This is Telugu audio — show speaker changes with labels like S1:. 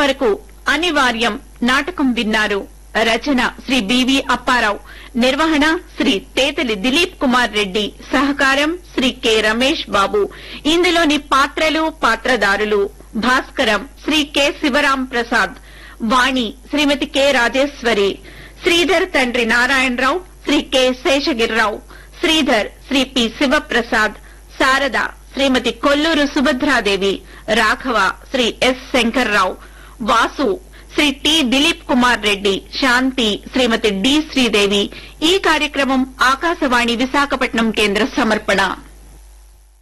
S1: ఇంతవరకు అనివార్యం నాటకం విన్నారు రచన శ్రీ బివి అప్పారావు నిర్వహణ శ్రీ తేతలి దిలీప్ కుమార్ రెడ్డి సహకారం శ్రీ కె రమేష్ బాబు ఇందులోని పాత్రలు పాత్రదారులు భాస్కరం శ్రీ కె శివరాం ప్రసాద్ వాణి శ్రీమతి కె రాజేశ్వరి శ్రీధర్ తండ్రి Narayanarao Shri K Seshagirirao Sridhar Shri P Sivaprasad Sarada Shrimati Kolluru Subhadradevi Raghava Shri S Sankararao Vasu Shri T Dilip Kumar Reddy Shanti Shrimati D Sridevi ఈ కార్యక్రమం ఆకాశవాణి విశాఖపట్నం కేంద్ర సమర్పణ